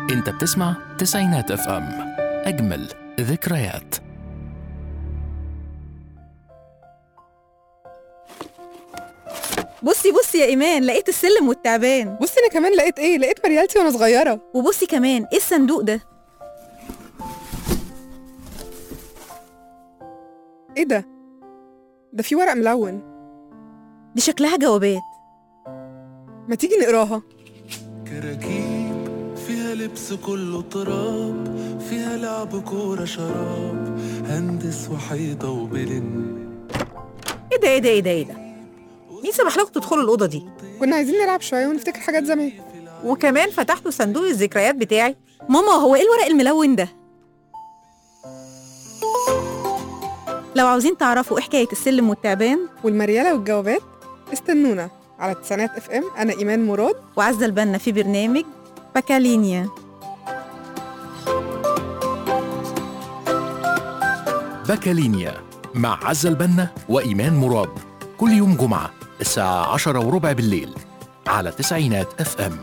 انت بتسمع تسعينات اف ام اجمل ذكريات بصي بصي يا ايمان لقيت السلم والتعبان بصي انا كمان لقيت ايه لقيت مريالتي وانا صغيره وبصي كمان ايه الصندوق ده ايه ده ده في ورق ملون دي شكلها جوابات ما تيجي نقراها كراكيب فيها لبس كله تراب فيها لعب كورة شراب هندس وحيطة وبلن ايه ده ايه ده ايه ده ايه ده مين سمح لكم تدخلوا الاوضه دي كنا عايزين نلعب شويه ونفتكر حاجات زمان وكمان فتحتوا صندوق الذكريات بتاعي ماما هو ايه الورق الملون ده لو عاوزين تعرفوا ايه حكايه السلم والتعبان والمرياله والجوابات استنونا على تسعينات اف ام انا ايمان مراد وعزة البنا في برنامج باكالينيا باكالينيا مع عزة البنا وإيمان مراد كل يوم جمعة الساعة عشرة وربع بالليل على تسعينات اف ام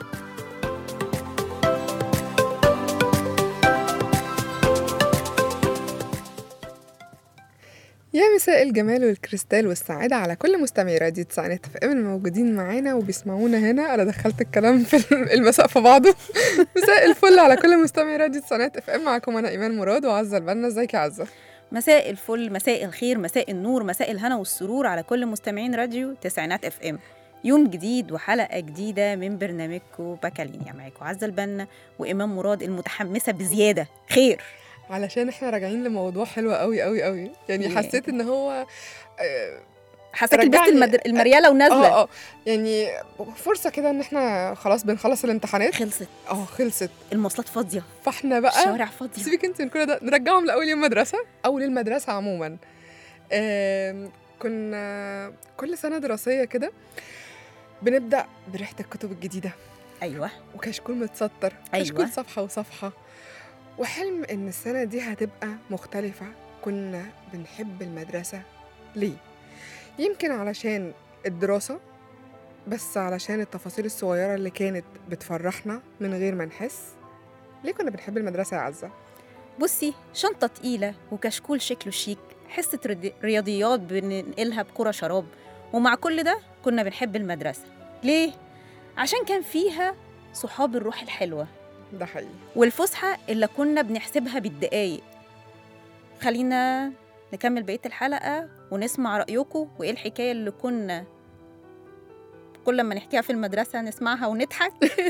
يا مساء الجمال والكريستال والسعادة على كل مستمعي راديو تسعينات اف ام الموجودين معانا وبيسمعونا هنا انا دخلت الكلام في المساء في بعضه مساء الفل على كل مستمعي راديو تسعينات اف ام معاكم انا ايمان مراد وعزة البنا ازيك يا عزة مساء الفل مساء الخير مساء النور مساء الهنا والسرور على كل مستمعين راديو تسعينات اف ام يوم جديد وحلقة جديدة من برنامجكم باكالينيا معاكم عزة البنا وإمام مراد المتحمسة بزيادة خير علشان احنا راجعين لموضوع حلو قوي قوي قوي يعني إيه؟ حسيت ان هو آه، حساك لبست رجعني- المدر... المريالة ونازلة اه اه يعني فرصة كده ان احنا خلاص بنخلص الامتحانات خلصت اه خلصت المواصلات فاضية فاحنا بقى الشوارع فاضية سيبك انت من كل ده نرجعهم لاول يوم مدرسه او للمدرسه عموما آم، كنا كل سنه دراسيه كده بنبدا بريحه الكتب الجديده أيوة وكشكول متسطر أيوة. كشكول صفحه وصفحه وحلم ان السنه دي هتبقى مختلفه كنا بنحب المدرسه ليه يمكن علشان الدراسه بس علشان التفاصيل الصغيره اللي كانت بتفرحنا من غير ما نحس ليه كنا بنحب المدرسه يا عزه بصي شنطة تقيلة وكشكول شكله شيك حصة رد- رياضيات بننقلها بكرة شراب ومع كل ده كنا بنحب المدرسة ليه؟ عشان كان فيها صحاب الروح الحلوة ده حقيقي والفسحة اللي كنا بنحسبها بالدقايق خلينا نكمل بقية الحلقة ونسمع رأيكم وإيه الحكاية اللي كنا كل ما نحكيها في المدرسة نسمعها ونضحك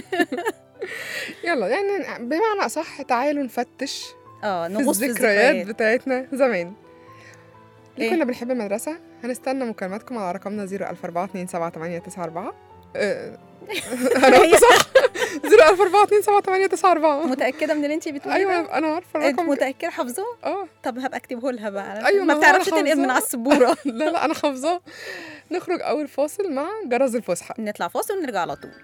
يلا يعني بمعنى أصح تعالوا نفتش اه في نغوص في الذكريات الذكريات بتاعتنا زمان ليه إيه؟ كنا بنحب المدرسة؟ هنستنى مكالماتكم على رقمنا 014278994 أه، أنا قلت صح 014278994 متأكدة من اللي انتي بتقوليه ده؟ أيوة أنا عارفة انت الرقم متأكدة حافظاه؟ اه طب هبقى اكتبه لها بقى علشان أيوة، ما ما هو بتعرفش أنا تنقل من حافظاه. على السبورة لا لا أنا حافظاه نخرج أول فاصل مع جرس الفسحة نطلع فاصل ونرجع على طول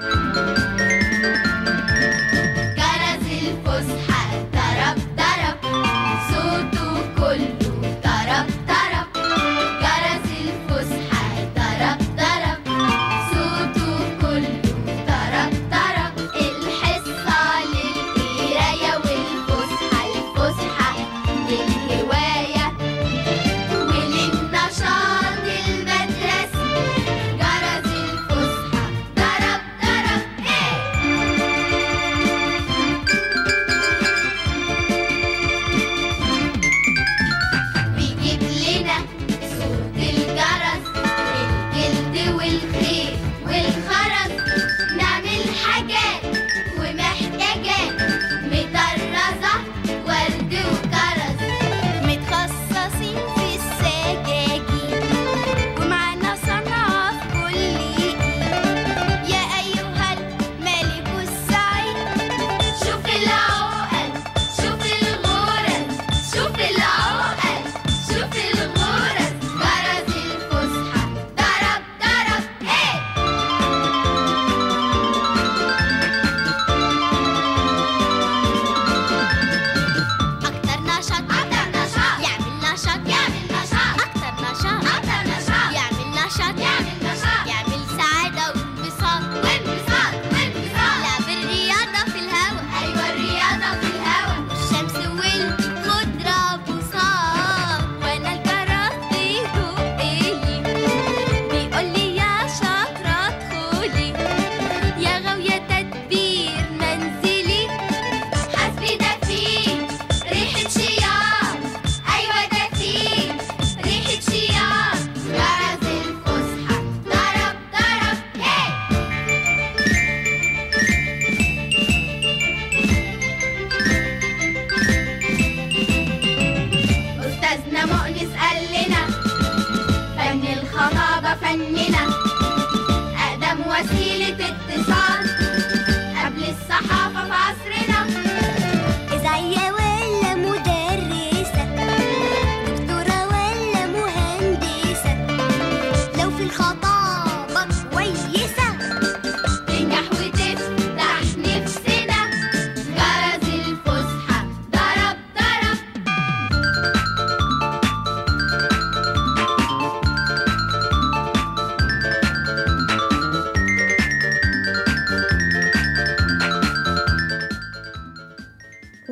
جرس الفسحة طرب طرب صوته كله طرب طرب جرس الفسحة طرب طرب صوته كله طرب طرب الحصة للقراية والفسحة الفسحة للهواية وللنشاط المدرسي جرس الفسحة ضرب ضرب ايه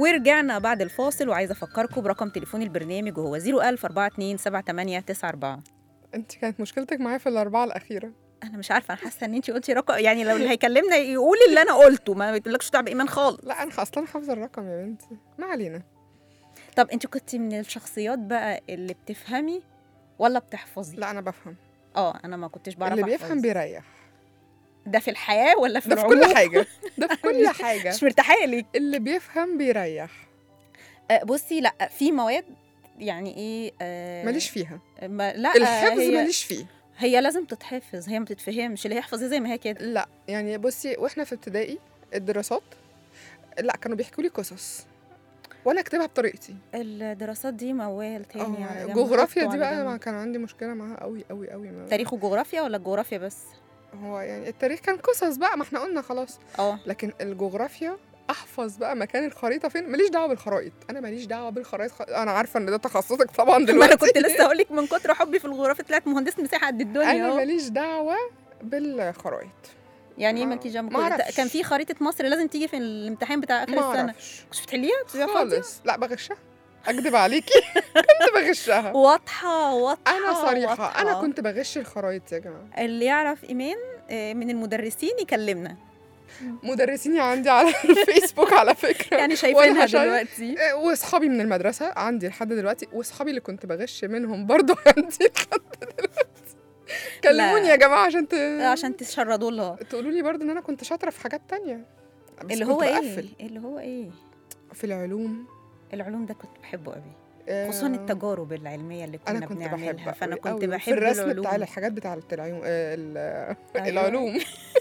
ورجعنا بعد الفاصل وعايزه افكركم برقم تليفون البرنامج وهو 01000 42 78 94 انت كانت مشكلتك معايا في الاربعه الاخيره انا مش عارفه انا حاسه ان انت قلتي رقم يعني لو اللي هيكلمنا يقول اللي انا قلته ما يقولكش دعوه بايمان خالص لا انا اصلا حافظه الرقم يا بنتي ما علينا طب انت كنت من الشخصيات بقى اللي بتفهمي ولا بتحفظي لا انا بفهم اه انا ما كنتش بعرف اللي أحفظ. بيفهم بيريح ده في الحياه ولا في ده في العموم كل حاجه ده في كل حاجه مش مرتاحه لك اللي بيفهم بيريح آه، بصي لا في مواد يعني ايه آه ماليش فيها ما لا الحفظ هي ماليش فيه هي لازم تتحفظ هي ما تتفهمش اللي هي يحفظ زي ما هي كده لا يعني بصي واحنا في ابتدائي الدراسات لا كانوا بيحكوا لي قصص وانا اكتبها بطريقتي الدراسات دي موال تاني آه، على جنب، جغرافيا حطه دي على بقى جنب. ما كان عندي مشكله معاها قوي قوي قوي ما- تاريخ وجغرافيا ولا الجغرافيا بس هو يعني التاريخ كان قصص بقى ما احنا قلنا خلاص اه لكن الجغرافيا احفظ بقى مكان الخريطه فين ماليش دعوه بالخرايط انا ماليش دعوه بالخرايط خ... انا عارفه ان ده تخصصك طبعا ما دلوقتي انا كنت لسه هقول لك من كتر حبي في الجغرافيا طلعت مهندس مساحه قد الدنيا انا اهو ماليش دعوه بالخرايط يعني ايه ما- مالكيش دعوه ما بكل ده؟ أعرفش. كان في خريطه مصر لازم تيجي في الامتحان بتاع اخر ما السنه اعرفش كنت بتحليها بتبقى فاضيه خالص لا بغشها اكدب عليكي كنت بغشها واضحه واضحه انا صريحه واضحة. انا كنت بغش الخرايط يا جماعه اللي يعرف ايمان آه، من المدرسين يكلمنا مدرسيني عندي على الفيسبوك على فكره يعني شايفينها وأنا شايف- دلوقتي إيه، واصحابي من المدرسه عندي لحد دلوقتي واصحابي اللي كنت بغش منهم برضو عندي لحد دلوقتي كلموني يا جماعه عشان ت... عشان تشردوا لها تقولوا لي برضو ان انا كنت شاطره في حاجات تانية بس اللي كنت هو ايه بقفل. اللي هو ايه في العلوم العلوم ده كنت بحبه قوي آه، خصوصا التجارب العلميه اللي كنا انا كنت بنعملها بحب فانا أوي كنت أوي. بحب في الرسم العلوم بتاع الحاجات بتاع العلوم آه، ال- أيوة. العلوم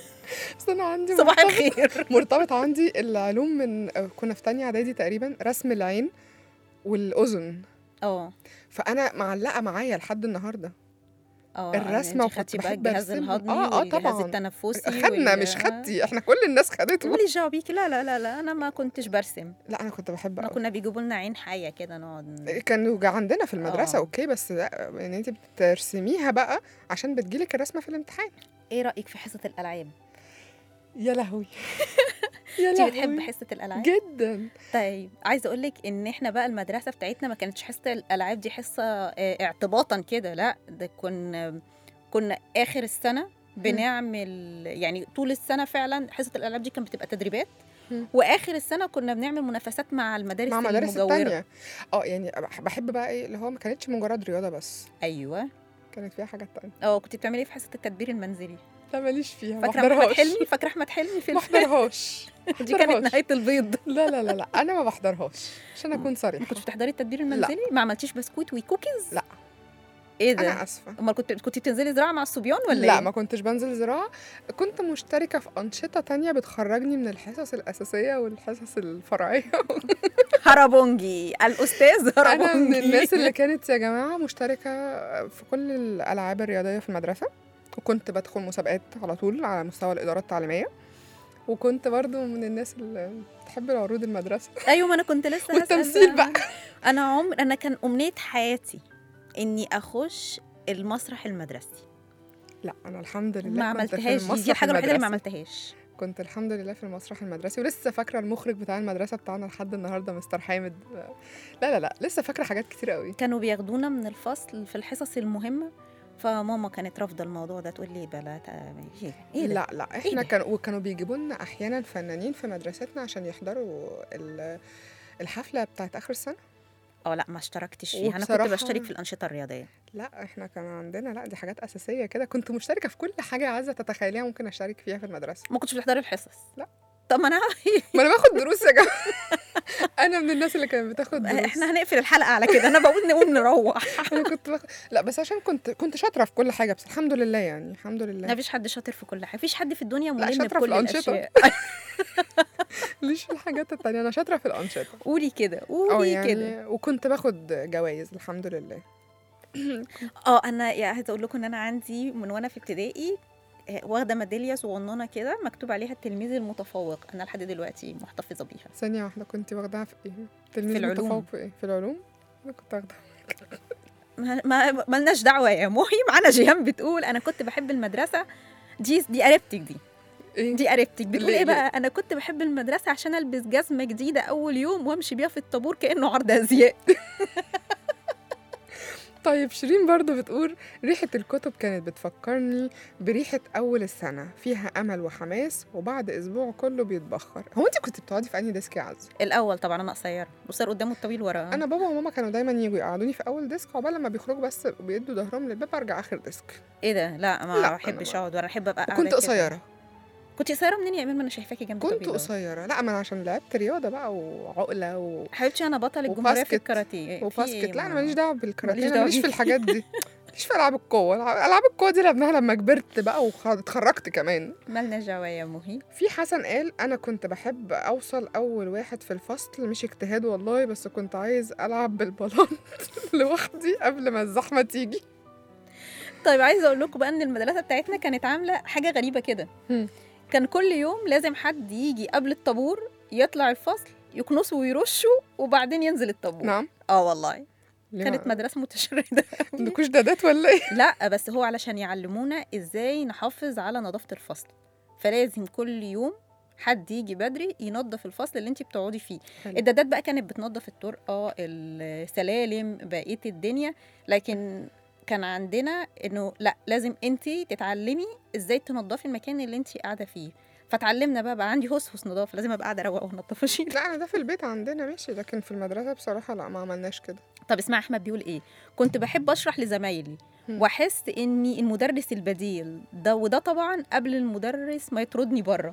بس انا عندي صباح مرتبط- الخير مرتبط عندي العلوم من آه، كنا في تانية اعدادي تقريبا رسم العين والاذن اه فانا معلقه معايا لحد النهارده اه الرسمة انت وكنت خدتي بقى بحب الجهاز أرسمهم. الهضمي آه، آه، والجهاز طبعاً. التنفسي خدنا وال- مش خدتي احنا كل الناس خدته ماليش دعوه بيكي لا لا لا لا انا ما كنتش برسم لا انا كنت بحب احنا أوي. كنا بيجيبوا لنا عين حيه كده نقعد كانوا جا- عندنا في المدرسه آه. اوكي بس لا ان انت بترسميها بقى عشان بتجيلك الرسمه في الامتحان ايه رايك في حصه الالعاب يا لهوي يا انت بتحب لهوي حصه الالعاب جدا طيب عايزه اقول لك ان احنا بقى المدرسه بتاعتنا ما كانتش حصه الالعاب دي حصه آه، اعتباطا كده لا ده كنا كنا اخر السنه بنعمل يعني طول السنه فعلا حصه الالعاب دي كانت بتبقى تدريبات مم. واخر السنه كنا بنعمل منافسات مع المدارس مع مدارس المجاوره التانية اه يعني بح- بحب بقى ايه اللي هو ما كانتش مجرد رياضه بس ايوه كانت فيها حاجات تانية اه كنت بتعملي ايه في حصه التدبير المنزلي لا ماليش فيها ما فاكره احمد بحضرهاش حلمي فاكره احمد حلمي في ما الفيلم بحضرهاش دي كانت بحضرهاش. نهايه البيض لا لا لا لا انا ما بحضرهاش عشان اكون ما صريحه كنتش بتحضري التدبير المنزلي ما عملتيش بسكوت وكوكيز لا. ايه ده انا اسفه امال كنت كنت بتنزلي زراعه مع الصبيان ولا لا ايه ما كنتش بنزل زراعة كنت مشتركة في أنشطة تانية بتخرجني من الحصص الأساسية والحصص الفرعية هربونجي الاستاذ هربونجي أنا من الناس اللي كانت يا جماعة مشتركة في كل الألعاب الرياضية في المدرسة وكنت بدخل مسابقات على طول على مستوى الإدارة التعليمية وكنت برضو من الناس اللي بتحب العروض المدرسة ايوه ما انا كنت لسه هسأل والتمثيل بقى انا عمر انا كان امنيه حياتي اني اخش المسرح المدرسي لا أنا الحمد لله ما كنت في عملتهاش دي, دي المسرح الحاجه الوحيده اللي ما المدرسي. عملتهاش كنت الحمد لله في المسرح المدرسي ولسه فاكرة المخرج بتاع المدرسة بتاعنا لحد النهاردة مستر حامد لا لا لا لسه فاكرة حاجات كتير قوي كانوا بياخدونا من الفصل في الحصص المهمه فماما كانت رافضه الموضوع ده تقول لي بلا تا- ايه ايه ده لا لا احنا ده؟ كان وكانوا بيجيبوا لنا احيانا فنانين في مدرستنا عشان يحضروا ال- الحفله بتاعت اخر السنه اه لا ما اشتركتش فيها انا كنت وبصراحة- بشترك في الانشطه الرياضيه لا احنا كان عندنا لا دي حاجات اساسيه كده كنت مشتركه في كل حاجه عايزه تتخيليها ممكن اشترك فيها في المدرسه ما كنتش بتحضري الحصص لا. طب ما انا ما انا باخد دروس يا جماعه انا من الناس اللي كانت بتاخد دروس احنا هنقفل الحلقه على كده انا بقول نقوم نروح انا كنت باخد... لا بس عشان كنت كنت شاطره في كل حاجه بس الحمد لله يعني الحمد ما لله فيش حد شاطر في كل حاجه مفيش حد في الدنيا لا، ملم شاطرة في بكل الأنشطة. الاشياء ليش في الحاجات التانية انا شاطره في الانشطه قولي كده اه قولي يعني كده وكنت باخد جوائز الحمد لله اه انا يا عايزه اقول لكم ان انا عندي من وانا في ابتدائي آه، واخده ميداليه صغننه كده مكتوب عليها التلميذ المتفوق انا لحد دلوقتي محتفظه بيها ثانية واحدة كنت واخداها في ايه؟ تلميذ في العلوم. متفوق في ايه؟ في العلوم؟ انا كنت واخدها ما ما- ملناش دعوه يا مهي معانا جيهان بتقول انا كنت بحب المدرسه دي دي قريبتك دي ايه دي قريبتك بتقول ليه- ايه ليه؟ بقى انا كنت بحب المدرسه عشان البس جزمه جديده اول يوم وامشي بيها في الطابور كانه عرض ازياء طيب شيرين برضو بتقول ريحة الكتب كانت بتفكرني بريحة أول السنة فيها أمل وحماس وبعد أسبوع كله بيتبخر هو أنت كنت بتقعدي في أنهي ديسك يا عز؟ الاول طبعا انا قصيره وصار قدامه الطويل ورا أنا بابا وماما كانوا دايما يجوا يقعدوني في أول ديسك عقبال لما بيخرجوا بس بيدوا ظهرهم للباب أرجع آخر ديسك ايه ده لا ما لا، أنا بحبش ما- اقعد وانا احب ابقى قاعده وكنت كده. قصيرة كنت قصيره منين يا امين ما انا شايفاكي جنب كنت طويلة. قصيرة لا ما أنا عشان لعبت رياضة بقى وعقلة و... حبيبتي انا بطل الجمهوريه في وباسكت. الكاراتيه في وباسكت إيه لا أنا ما- ماليش دعوة بالكاراتيه ماليش أنا دعوة ماليش في بيك. الحاجات دي ماليش في ألعاب القوة ألعاب ألعاب القوة دي لعبناها لما كبرت بقى واتخرجت كمان مالنا دعوه يا مهي في حسن قال انا كنت بحب اوصل اول واحد في الفصل مش اجتهاد والله بس كنت عايز العب بالبلاط لوحدي قبل ما الزحمه تيجي طيب عايزه اقول لكم بقى ان المدرسه بتاعتنا كانت عامله حاجه غريبه كده هم. كان كل يوم لازم حد يجي قبل الطابور يطلع الفصل يكنسوا ويرشوا وبعدين ينزل الطابور نعم اه والله ليه كانت ما- مدرسه متشرده عندكوش دادات ولا ايه لا بس هو علشان يعلمونا ازاي نحافظ على نظافه الفصل فلازم كل يوم حد يجي بدري ينظف الفصل اللي انت بتقعدي فيه حلو. الدادات بقى كانت بتنظف الطرقه السلالم بقيه الدنيا لكن كان عندنا انه لا لازم انت تتعلمي ازاي تنظفي المكان اللي انت قاعده فيه فتعلمنا بقى بقى عندي هوس هوس نظافه لازم ابقى قاعده اروق وانضف واشيل لا انا ده في البيت عندنا ماشي لكن في المدرسه بصراحه لا ما عملناش كده طب اسمع احمد بيقول ايه كنت بحب اشرح لزمايلي هم. واحس اني المدرس البديل ده وده طبعا قبل المدرس ما يطردني بره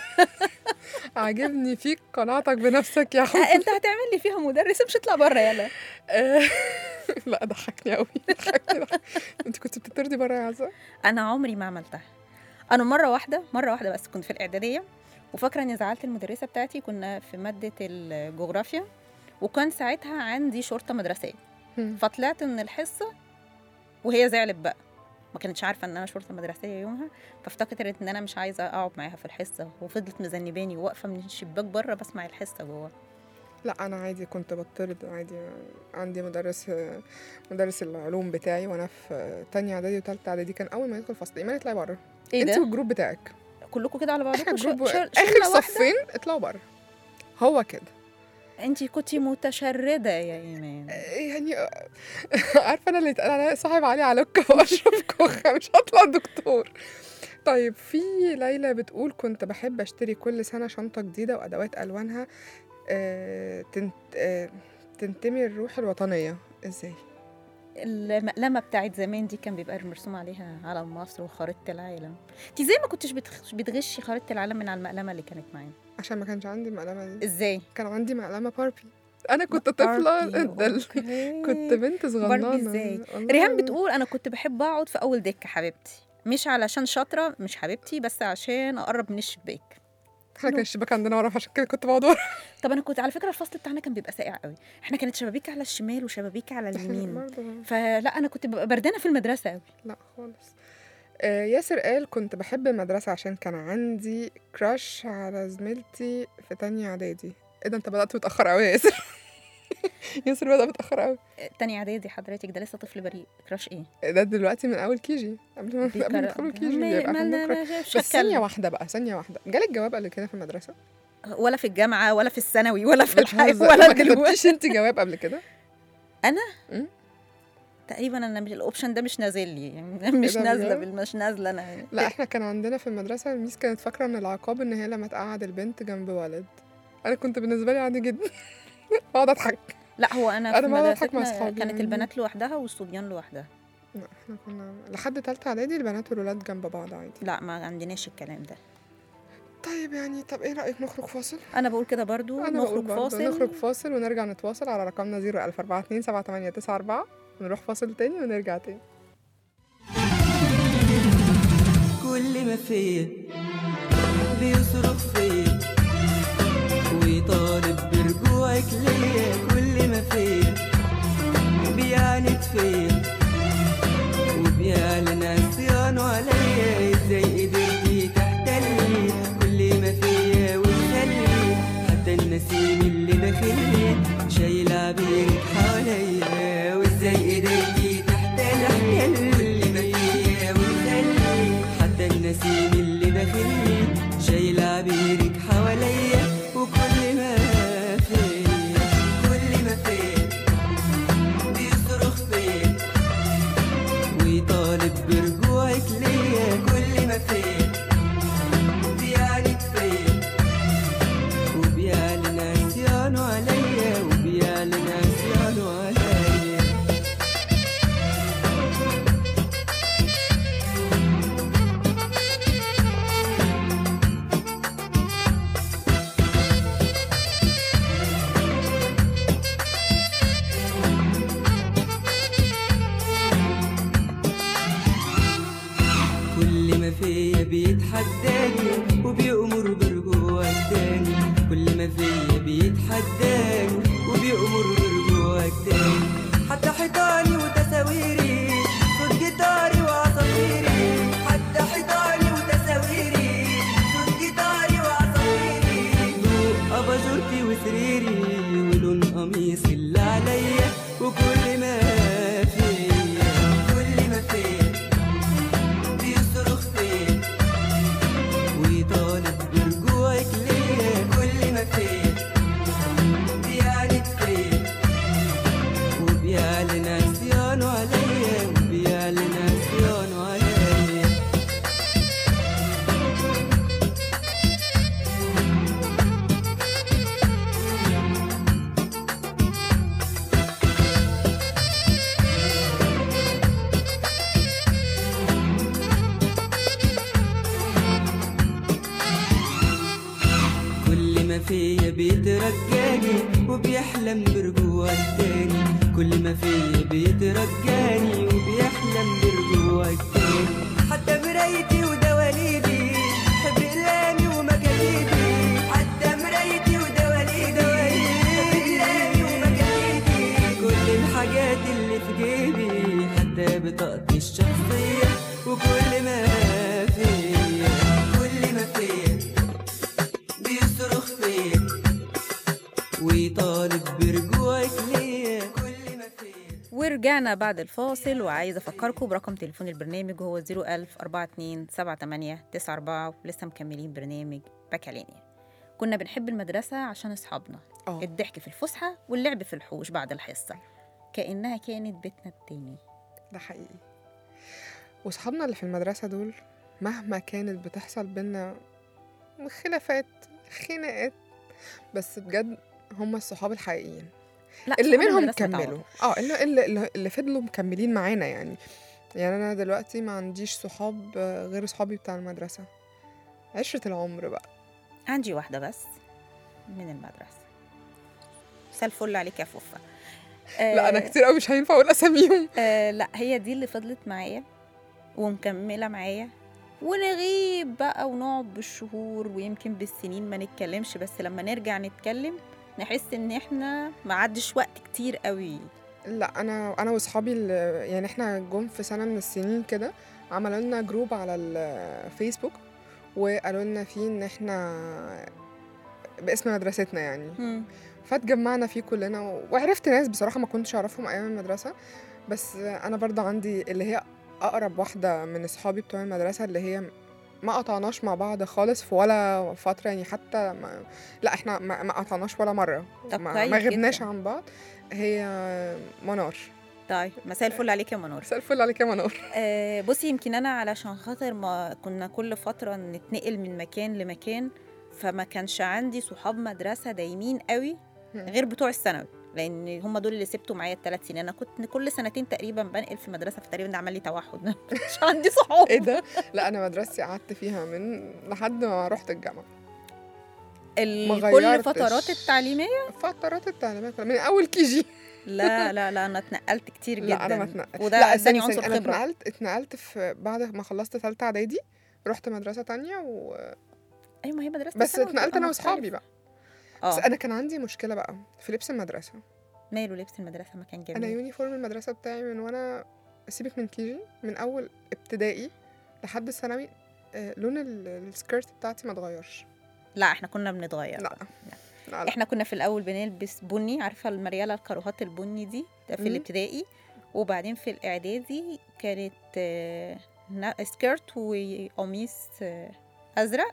عاجبني فيك قناعتك بنفسك يا آه، حب انت هتعمل لي فيها مدرس مش اطلع بره يلا آه، لا ضحكني قوي ضحكني ضحك. انت كنت بتطردي بره يا عزه انا عمري ما عملتها انا مره واحده مره واحده بس كنت في الاعداديه وفاكره اني زعلت المدرسه بتاعتي كنا في ماده الجغرافيا وكان ساعتها عندي شرطه مدرسيه هم. فطلعت من الحصه وهي زعلت بقى ما كانتش عارفه ان انا شرطه مدرسيه يومها فافتكرت ان انا مش عايزه اقعد معاها في الحصه وفضلت مذنباني واقفه من الشباك بره بسمع الحصه جوه لا انا عادي كنت بطرد عادي عندي مدرس مدرس العلوم بتاعي وانا في تانية اعدادي وتالتة اعدادي كان اول ما يدخل فصل ايمان اطلعي بره ايه انت ده والجروب بتاعك كلكم كده على احنا بعضكم جروب ش- ش- اخر شلة واحدة؟ صفين اطلعوا بره هو كده انت كنتي متشرده يا ايمان يعني عارفه انا اللي اتقال عليا صاحب علي علوكه واشرف كوخه مش هطلع دكتور طيب في ليلى بتقول كنت بحب اشتري كل سنه شنطه جديده وادوات الوانها آه تنت آه تنتمي الروح الوطنيه ازاي المقلمه بتاعت زمان دي كان بيبقى مرسوم عليها علم مصر وخريطه العالم انت زي ما كنتش بتخ- بتغشي خريطه العالم من على المقلمه اللي كانت معانا عشان ما كانش عندي مقلمه دي ازاي كان عندي مقلمه باربي انا كنت طفله باربي، ده ال- أوكي. كنت بنت صغننه إزاي؟ والله ريهام بتقول انا كنت بحب اقعد في اول دكه حبيبتي مش علشان شاطره مش حبيبتي بس عشان اقرب من الشباك احنا كان الشباك عندنا ورا عشان كده كنت بقعد ورا طب انا كنت على فكره الفصل بتاعنا كان بيبقى ساقع قوي احنا كانت شبابيك على الشمال وشبابيك على اليمين برضه فلا انا كنت ببقى بردانه في المدرسه قوي لا خالص آه ياسر قال كنت بحب المدرسة عشان كان عندي كراش على زميلتي في تانية إعدادي ايه ده انت بدأت متأخر قوي يا ياسر ياسر بدأ متأخر قوي تاني اعدادي حضرتك ده لسه طفل بريء كراش ايه ده دلوقتي من أول كيجي قبل ما قبل ما يدخلوا الكيجي ما- يبقى ما- عندهم ما- كراش مش بس ثانية هتكلم. واحدة بقى ثانية واحدة جالك جواب قبل كده في المدرسة؟ ولا في الجامعه ولا في الثانوي ولا في الحياه بتهزر. ولا ما دلوقتي كتبتيش انت جواب قبل كده؟ تقريبا انا مش الاوبشن ده مش نازل لي يعني مش ده نازله بجد؟ بال- مش نازله انا لا احنا كان عندنا في المدرسة الميس كانت فاكرة ان العقاب ان هي لما تقعد البنت جنب ولد انا كنت بالنسبة لي عادي جدا بقعد اضحك لا هو انا أنا في بقعد أضحك مع مدرستنا أصحابي كانت يعني. البنات لوحدها والصبيان لوحدها لا احنا كنا لحد تالتة اعدادي البنات والولاد جنب بعض عادي لا ما عندناش الكلام ده طيب يعني طب ايه رأيك نخرج فاصل؟ انا بقول كده برضو انا بقول نخرج برضه فاصل نخرج فاصل ونرجع نتواصل على رقمنا 014278994 ونروح فاصل تاني ونرجع تاني كل ما فيا بيصرخ فيا ويطالب برجوعك ليا كل ما فيا بيعاند فيا وبيعلن عصيانه عليا ازاي قدرتي تحتلي كل ما فيا وتخلي حتى النسيم اللي داخلي شايل عبيرك حواليا وازاي قدرتي تحتلي كل ما فيا وتخلي حتى النسيم اللي داخلي شايل عبيرك حواليا وكل ما فيا كل ما فيا بيصرخ فيا ويطالب برجوعك ليا كل ما فيا بيعند فيا وبيعلن عصيانه عليا وبيعلن عصيانه عليا كل ما فيا بيتحداني وبيأمر برجوع التاني كل ما فيا بيتحداني وبيأمر برجوع التاني حتى حيطاني وتصاويري صوت جيتاري وعصافيري حتى حيطاني وتصاويري صوت جيتاري وعصافيري ضوء أباجورتي وسريري ولون قميصي اللي عليا وكل ما فيا كل ما فيا بيصرخ فيا ويطالب برجوعك ليا كل ما فيا بيعند فيا وبيعلن عصيانه عليا وبيعلن عصيانه عليا كل ما فيا بيترجاني وبيحلم برجوع التاني كل ما فيا بيترجاني وبيحلم برجوع التاني حتى مرايتي ودواليبي حب اقلامي ومكاتيبي حتى مرايتي ودواليبي حب اقلامي ومكاتيبي كل الحاجات اللي في جيبي حتى بطاقتي الشخصية وكل ما فيا كل ما فيا بيصرخ فيا ويطالب برجوعك ليا كل ما فيا ورجعنا بعد الفاصل وعايزه افكركم برقم تليفون البرنامج هو 01000 42 78 94 ولسه مكملين برنامج بكالينيا كنا بنحب المدرسه عشان اصحابنا اه الضحك في الفسحه واللعب في الحوش بعد الحصه كانها كانت بيتنا التاني ده حقيقي وصحابنا اللي في المدرسة دول مهما كانت بتحصل بينا خلافات خناقات بس بجد هم الصحاب الحقيقيين لا اللي صحاب منهم المدرسة ما كملوا تعوضوش. اه اللي, اللي, اللي- اللي فضلوا مكملين معانا يعني يعني انا دلوقتي ما عنديش صحاب آه، غير صحابي بتاع المدرسة عشرة العمر بقى عندي واحده بس من المدرسه مساء الفل عليك يا فوفا لا انا آه، كتير قوي مش هينفع اقول اساميهم آه لا هي دي اللي فضلت معايا ومكملة معايا ونغيب بقى ونقعد بالشهور ويمكن بالسنين ما نتكلمش بس لما نرجع نتكلم نحس ان احنا ما عدش وقت كتير قوي لا انا انا واصحابي اللي- يعني احنا جم في سنه من السنين كده عملوا لنا جروب على الفيسبوك وقالوا لنا فيه ان احنا باسم مدرستنا يعني مم. فاتجمعنا فيه كلنا وعرفت ناس بصراحه ما كنتش اعرفهم ايام المدرسه بس انا برضه عندي اللي هي اقرب واحده من اصحابي بتوع المدرسه اللي هي ما قطعناش مع بعض خالص في ولا فتره يعني حتى ما لا احنا ما, ما قطعناش ولا مره طب ما, كويس ما غبناش جداً. عن بعض هي منار طيب مساء الفل عليك يا منور مساء الفل عليك يا منار آه بصي يمكن انا علشان خاطر ما كنا كل فتره نتنقل من مكان لمكان فما كانش عندي صحاب مدرسه دايمين قوي مم. غير بتوع الثانوي لان هم دول اللي سبتوا معايا الثلاث سنين انا كنت كل سنتين تقريبا بنقل في مدرسه فتقريبا ده عمل لي توحد مش عندي صحاب ايه ده لا انا مدرستي قعدت فيها من لحد ما رحت الجامعه ال- ما كل غيرتش. فترات التعليميه فترات التعليميه كلها من اول كي جي لا لا لا انا اتنقلت كتير جدا لا انا ما اتنقلت وده لا اداني استني عنصر استني انا خبره اتنقلت اتنقلت في بعد ما خلصت ثالثه اعدادي رحت مدرسه تانية و... ايوه ما هي مدرسه بس الثانوي اتنقلت بتبقى انا واصحابي مختلفة. بقى بس اه انا كان عندي مشكله بقى في لبس المدرسه ماله لبس المدرسه ما كان انا جميل يونيفورم المدرسه بتاعي من وانا سيبك من كي جي من اول ابتدائي لحد الثانوي آه، لون ال- السكيرت بتاعتي ما اتغيرش لا احنا كنا بنتغير لا. بقى. لا لا احنا كنا في الاول بنلبس بني عارفه المرياله الكاروهات البني دي ده في مم. الابتدائي وبعدين في الاعدادي كانت آه، نا- سكيرت وقميص آه، ازرق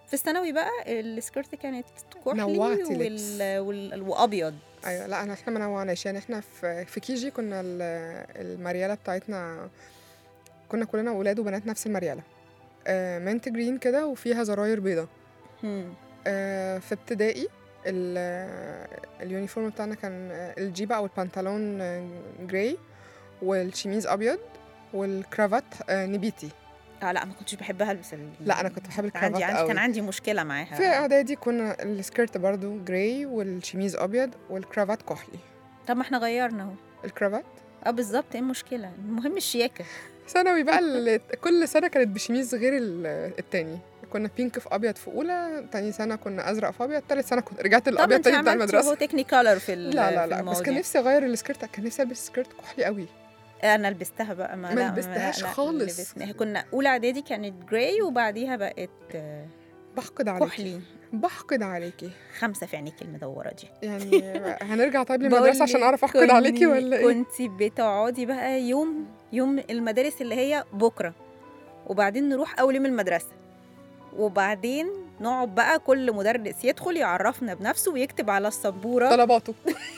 في الثانوي بقى السكيرت كانت كحلي نوعتي وال... لبس. وال... وابيض ايوه لا انا احنا ما نوعناش يعني احنا في في كيجي كنا ال- المرياله بتاعتنا كنا كلنا ولاد وبنات نفس المرياله آه منت جرين كده وفيها زراير بيضة هم. آه في ابتدائي ال- اليونيفورم بتاعنا كان آه، الجيبه او البنطلون آه، جراي والشميز ابيض والكرافات آه، نبيتي اه لا ما كنتش بحبها البس ال... لا انا كنت بحب كان عندي الكرافات عندي قوي كان عندي مشكله معاها في اعدادي كنا السكيرت برضو جراي والشميز ابيض والكرافات كحلي طب ما احنا غيرنا اهو الكرافات اه بالظبط ايه المشكله المهم الشياكه ثانوي بقى اللي كل سنه كانت بشميز غير ال- التاني كنا بينك في ابيض في اولى تاني سنه كنا ازرق في ابيض تالت سنه كنت رجعت طب الابيض انت تاني بتاع عملتي المدرسه هو تكنيكالر في ال- لا لا في لا بس كان المواضيع. نفسي اغير السكيرت كان نفسي البس سكيرت كحلي قوي انا لبستها بقى ما, ما لا لبستهاش لا خالص. لبسناها. كنا اولى اعدادي كانت جراي وبعديها بقت آه، بحقد عليكي كحلي بحقد عليكي خمسه في عينيك المدوره دي يعني هنرجع طيب بقول للمدرسه عشان لك اعرف احقد عليكي كني- ولا ايه كنت بتقعدي بقى يوم يوم المدارس اللي هي بكره وبعدين نروح اول يوم المدرسه وبعدين نقعد بقى كل مدرس يدخل يعرفنا بنفسه ويكتب على السبوره طلباته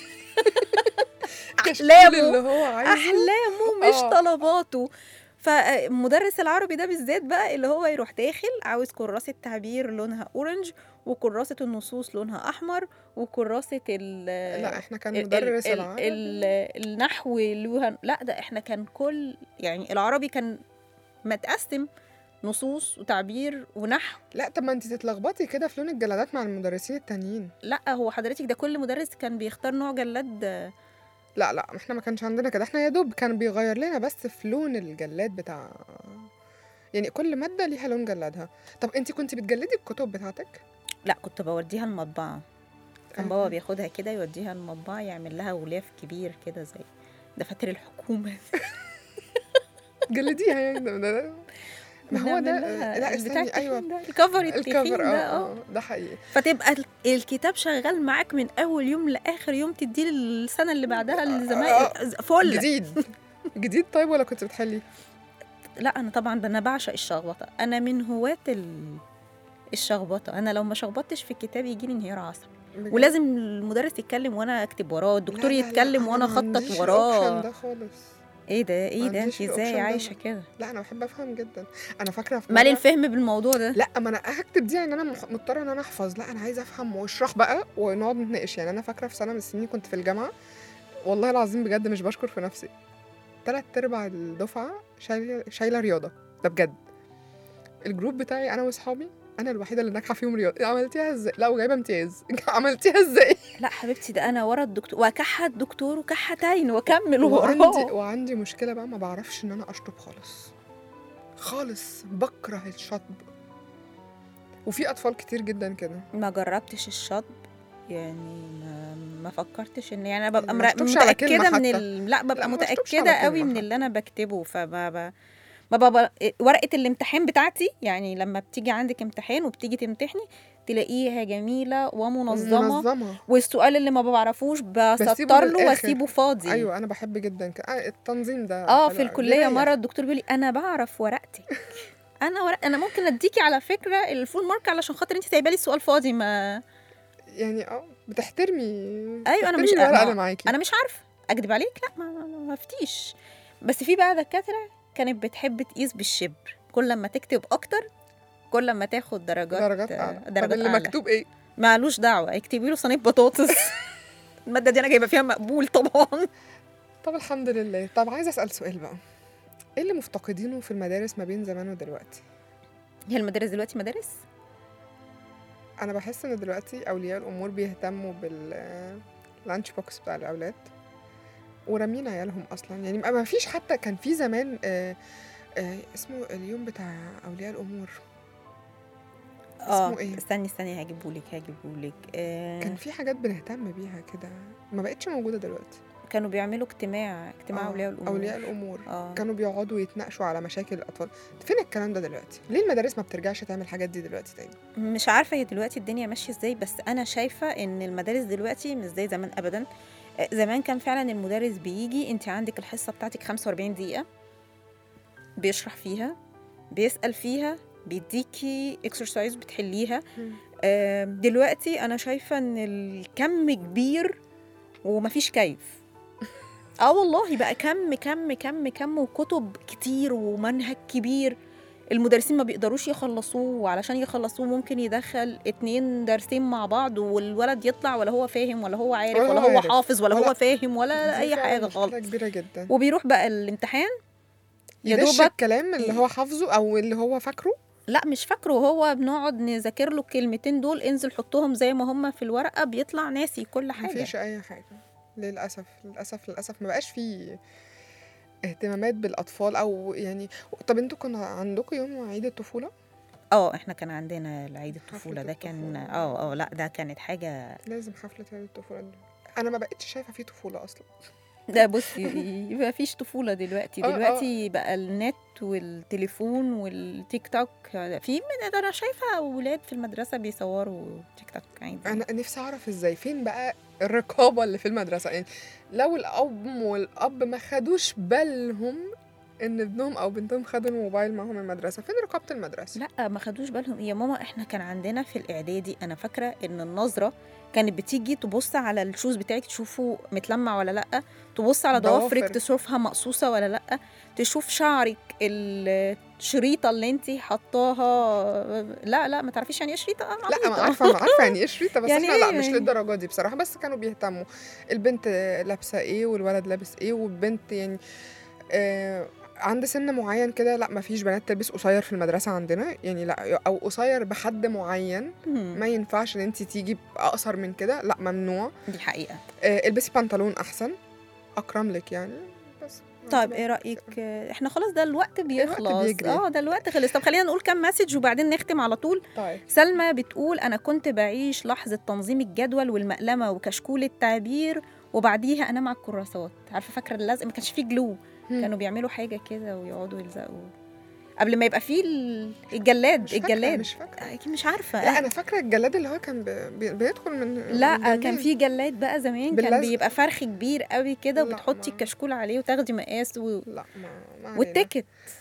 كشكول احلامه اللي هو عايزه احلامه مش آه. طلباته فمدرس العربي ده بالذات بقى اللي هو يروح داخل عاوز كراسة تعبير لونها اورنج وكراسة النصوص لونها احمر وكراسة ال لا احنا كان ال- مدرس ال- العربي ال- النحو لوها لا ده احنا كان كل يعني العربي كان متقسم نصوص وتعبير ونحو لا طب ما انت تتلخبطي كده في لون الجلادات مع المدرسين التانيين لا هو حضرتك ده كل مدرس كان بيختار نوع جلاد لا لا احنا ما كانش عندنا كده احنا يا دوب كان بيغير لنا بس في لون الجلاد بتاع يعني كل ماده ليها لون جلادها طب انت كنت بتجلدي الكتب بتاعتك لا كنت بوديها المطبعة كان آه. بابا بياخدها كده يوديها المطبعة يعمل لها غلاف كبير كده زي دفاتر الحكومة جلديها يعني ده, ده ما هو ده نعمل لها لا البتاع استني ايوه التخين ده الكفر التخين الكفر اه ده اه اه ده حقيقي فتبقى ال- الكتاب شغال معاك من اول يوم لاخر يوم تديه السنه اللي بعدها للزمايل فل جديد جديد طيب ولا كنت بتحلي لا انا طبعا ده انا بعشق الشخبطه انا من هواة ال... الشخبطه انا لو ما شخبطتش في الكتاب يجي لي انهيار عصبي بجد؟ ولازم المدرس يتكلم وانا اكتب وراه الدكتور لا، لا، لا، يتكلم أنا وانا ما اخطط عنديش الأوبشن وراه ده خالص ايه ده ايه ما ده انت عنديش الأوبشن ازاي ده. عايشه كده لا انا بحب افهم جدا انا فاكره في مال مرة- الفهم بالموضوع ده لا ما انا هكتب دي يعني انا مح- مضطره ان انا احفظ لا انا عايزه افهم واشرح بقى ونقعد نتناقش يعني انا فاكره في سنه من السنين كنت في الجامعه والله العظيم بجد مش بشكر في نفسي تلات ارباع الدفعه شايله شايله رياضه ده بجد الجروب بتاعي انا واصحابي انا الوحيده اللي ناجحه فيهم رياضه عملتيها ازاي لا وجايبه امتياز عملتيها ازاي لا حبيبتي ده انا ورا الدكتور وكحه الدكتور وكحتين واكمل وعندي وراه وعندي مشكله بقى ما بعرفش ان انا اشطب خالص خالص بكره الشطب وفي اطفال كتير جدا كده ما جربتش الشطب يعني ما, ما فكرتش ان يعني انا ببقى ما مرا- اشطبش على كلمة متاكده من حتى. ال... لا ببقى لا، ما اشطبش متاكده على قوي كلمة من حتى. اللي انا بكتبه فما ب... ما بابا ورقه الامتحان بتاعتي يعني لما بتيجي عندك امتحان وبتيجي تمتحني تلاقيها جميله ومنظمه منظمه والسؤال اللي ما بعرفوش بسيبه بسطر له للآخر. واسيبه فاضي ايوه انا بحب جدا كده آه، التنظيم ده اه حلو في أوي. الكليه دراية. مره الدكتور بيقول لي انا بعرف ورقتك انا ورق انا ممكن اديكي على فكره الفول مارك علشان خاطر انت سايبه لي السؤال فاضي ما يعني اه بتحترمي ايوه انا بتحترمي مش الورقه ما- اللي معاكي انا مش عارفه اكدب عليك لا ما, ما, ما فتيش بس في بقى دكاتره كانت بتحب تقيس بالشبر كل ما تكتب اكتر كل ما تاخد درجات درجات اعلى طب درجات اللي اعلى مكتوب ايه معلوش دعوه اكتبي له صينيه بطاطس الماده دي انا جايبه فيها مقبول طبعا طب الحمد لله طب عايزه اسال سؤال بقى ايه اللي مفتقدينه في المدارس ما بين زمان ودلوقتي هي المدارس دلوقتي مدارس انا بحس ان دلوقتي اولياء الامور بيهتموا باللانش بوكس بتاع الاولاد ورامين عيالهم اصلا يعني ما فيش حتى كان في زمان آه آه اسمه اليوم بتاع اولياء الامور اه اسمه إيه؟ استني استني هجيبهولك هجيبهولك آه كان في حاجات بنهتم بيها كده ما بقتش موجوده دلوقتي كانوا بيعملوا اجتماع اجتماع آه، اولياء الامور اولياء الامور اه كانوا بيقعدوا يتناقشوا على مشاكل الاطفال فين الكلام ده دلوقتي ليه المدارس ما بترجعش تعمل الحاجات دي دلوقتي تاني مش عارفه هي دلوقتي الدنيا ماشيه ازاي بس انا شايفه ان المدارس دلوقتي مش زي زمان ابدا آه، زمان كان فعلا المدرس بيجي انت عندك الحصه بتاعتك 45 دقيقه بيشرح فيها بيسال فيها بيديكي اكسرسايز بتحليها مم. آم، دلوقتي انا شايفه ان الكم كبير ومفيش كيف اه والله بقى كم كم كم كم وكتب كتير ومنهج كبير المدرسين ما بيقدروش يخلصوه وعلشان يخلصوه ممكن يدخل اتنين دارسين مع بعض والولد يطلع ولا هو فاهم ولا هو عارف ولا ولا هو هو عارف. حافظ ولا ولا- هو فاهم ولا دي اي فعلاً حاجه مشكلة خالص كبيرة جدا وبيروح بقى الامتحان يا يدش دوبك الكلام اللي هو حافظه او اللي هو فاكره لا مش فاكره هو بنقعد نذاكر له الكلمتين دول انزل حطهم زي ما هم في الورقه بيطلع ناسي كل حاجه مفيش اي حاجه للاسف للاسف للاسف ما بقاش فيه اهتمامات بالاطفال او يعني طب انتوا كان عندكم يوم عيد الطفوله اه احنا كان عندنا العيد الطفوله ده كان الطفولة. اه اه لا ده كانت حاجه لازم حفله عيد الطفوله دي انا ما بقتش شايفه فيه طفوله اصلا ده بصي ما فيش طفوله دلوقتي آه، آه. دلوقتي بقى النت والتليفون والتيك توك في من ده انا شايفه اولاد في المدرسه بيصوروا تيك توك عادي انا نفسي اعرف ازاي فين بقى الرقابه اللي في المدرسه يعني لو الام والاب ما خدوش بالهم ان ابنهم او بنتهم خدوا الموبايل معاهم المدرسه فين رقابه المدرسه لا ما خدوش بالهم يا ماما احنا كان عندنا في الاعدادي انا فاكره ان النظره كانت بتيجي تبص على الشوز بتاعك تشوفه متلمع ولا لا تبص على ضوافرك ضوافر. تشوفها مقصوصه ولا لا تشوف شعرك الشريطه اللي انت حطاها لا لا ما تعرفيش يعني ايه شريطه آه، لا عبيطة. انا عارفه انا عارفه يعني ايه شريطه بس يعني احنا لا إيه مش يعني؟ للدرجه دي بصراحه بس كانوا بيهتموا البنت لابسه ايه والولد لابس ايه والبنت يعني آه عند سن معين كده لا ما فيش بنات تلبس قصير في المدرسه عندنا يعني لا او قصير بحد معين مم، ما ينفعش ان انت تيجي اقصر من كده لا ممنوع دي حقيقه آه البسي بنطلون احسن اكرم لك يعني بس طيب ايه رايك آه، احنا خلاص ده الوقت بيخلص بيجري. اه ده الوقت خلص طب خلينا نقول كام مسج وبعدين نختم على طول طيب سلمى بتقول أنا كنت بعيش لحظة تنظيم الجدول والمقلمة وكشكول التعبير وبعديها أنام على الكراسات عارفة فاكرة اللزق ما كانش فيه جلو هم. كانوا بيعملوا حاجة كده ويقعدوا يلزقوا قبل ما يبقى فيه ال- الجلاد مش فاكرة الجلاد مش فاكره أكيد مش عارفة لا انا فاكره الجلاد اللي هو كان بي- بي- بيدخل من من لا كان جنبين. في جلاد بقى زمان كان باللزق. بيبقى فرخ كبير قوي كده لا، وبتحطي ما- الكشكول عليه وتاخدي مقاس و... لا ما, ما علينا. والتيكت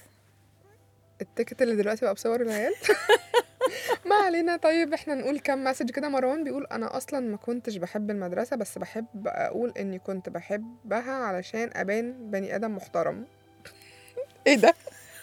التيكت اللي دلوقتي بقى بصور العيال ما علينا طيب احنا نقول كام مسج كده مروان بيقول انا اصلا ما كنتش بحب المدرسه بس بحب اقول اني كنت بحبها علشان ابان بني ادم محترم ايه ده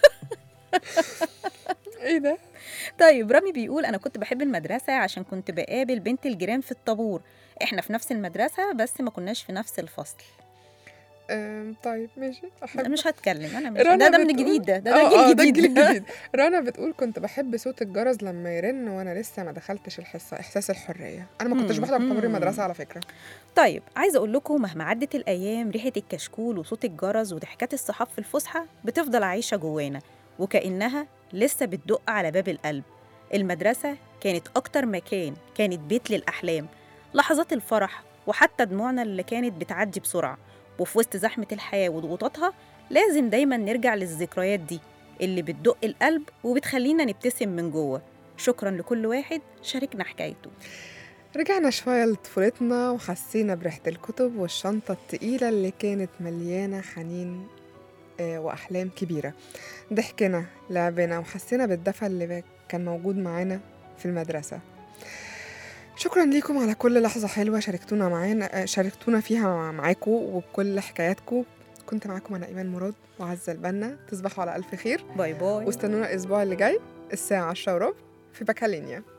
ايه ده طيب رامي بيقول انا كنت بحب المدرسه عشان كنت بقابل بنت الجيران في الطابور احنا في نفس المدرسه بس ما كناش في نفس الفصل أم، طيب ماشي لا، احب مش هتكلم انا مش رنا ده ده من بتقول- الجديد ده ده, آه، ده آه، جيل ده جديد الجيل الجديد رنا بتقول كنت بحب صوت الجرس لما يرن وانا لسه ما دخلتش الحصه احساس الحريه انا ما كنتش مم، بحضر طابور مم. المدرسه على فكره طيب عايزه اقول لكم مهما عدت الايام ريحه الكشكول وصوت الجرس وضحكات الصحاب في الفسحه بتفضل عايشه جوانا وكانها لسه بتدق على باب القلب المدرسه كانت اكتر مكان كانت بيت للاحلام لحظات الفرح وحتى دموعنا اللي كانت بتعدي بسرعه وفي وسط زحمه الحياه وضغوطاتها لازم دايما نرجع للذكريات دي اللي بتدق القلب وبتخلينا نبتسم من جوه شكرا لكل واحد شاركنا حكايته رجعنا شوية لطفولتنا وحسينا بريحة الكتب والشنطة التقيلة اللي كانت مليانة حنين آه، وأحلام كبيرة ضحكنا لعبنا وحسينا بالدفى اللي با- كان موجود معانا في المدرسة شكرا ليكم على كل لحظة حلوة شاركتونا معانا آه، شاركتونا فيها مع- معاكم وبكل حكاياتكم كنت معاكم أنا إيمان مراد وعزة البنا تصبحوا على ألف خير باي باي واستنونا الأسبوع اللي جاي الساعة 10 وربع في بكالينيا